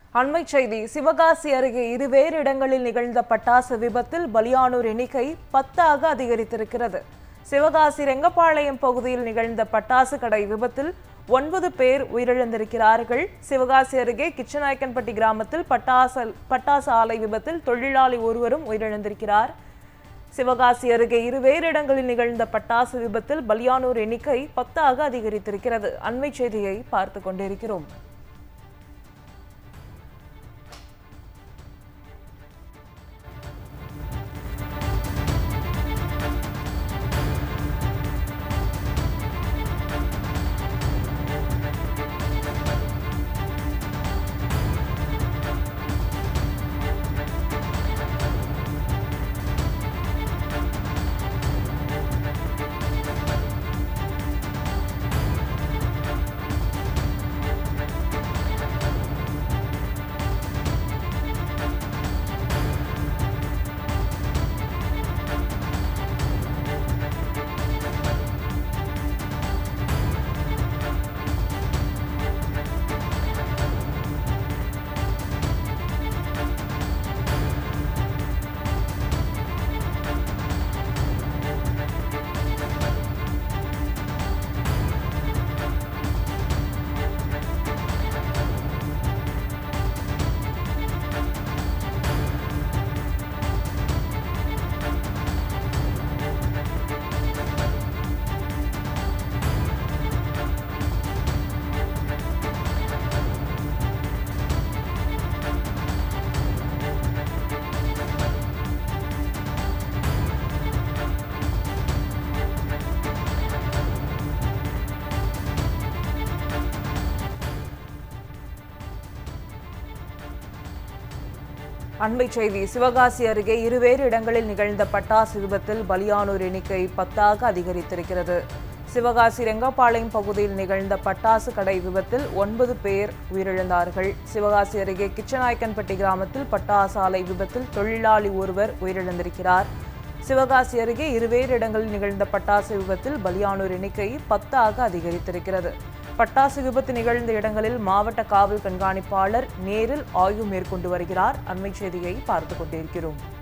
அண்மை செய்தி சிவகாசி அருகே இருவேறு இடங்களில் நிகழ்ந்த பட்டாசு விபத்தில் பலியானோர் எண்ணிக்கை பத்தாக அதிகரித்திருக்கிறது சிவகாசி ரெங்கப்பாளையம் பகுதியில் நிகழ்ந்த பட்டாசு கடை விபத்தில் ஒன்பது பேர் உயிரிழந்திருக்கிறார்கள் சிவகாசி அருகே கிச்சநாயக்கன்பட்டி கிராமத்தில் பட்டாசு பட்டாசு ஆலை விபத்தில் தொழிலாளி ஒருவரும் உயிரிழந்திருக்கிறார் சிவகாசி அருகே இருவேறு இடங்களில் நிகழ்ந்த பட்டாசு விபத்தில் பலியானோர் எண்ணிக்கை பத்தாக அதிகரித்திருக்கிறது அண்மை செய்தியை பார்த்து கொண்டிருக்கிறோம் அண்மை செய்தி சிவகாசி அருகே இருவேறு இடங்களில் நிகழ்ந்த பட்டாசு விபத்தில் பலியானோர் எண்ணிக்கை பத்தாக அதிகரித்திருக்கிறது சிவகாசி ரெங்கப்பாளையம் பகுதியில் நிகழ்ந்த பட்டாசு கடை விபத்தில் ஒன்பது பேர் உயிரிழந்தார்கள் சிவகாசி அருகே கிச்சநாயக்கன்பட்டி கிராமத்தில் பட்டாசு ஆலை விபத்தில் தொழிலாளி ஒருவர் உயிரிழந்திருக்கிறார் சிவகாசி அருகே இருவேறு இடங்களில் நிகழ்ந்த பட்டாசு விபத்தில் பலியானோர் எண்ணிக்கை பத்தாக அதிகரித்திருக்கிறது பட்டாசு விபத்து நிகழ்ந்த இடங்களில் மாவட்ட காவல் கண்காணிப்பாளர் நேரில் ஆய்வு மேற்கொண்டு வருகிறார் அண்மை செய்தியை பார்த்துக் கொண்டிருக்கிறோம்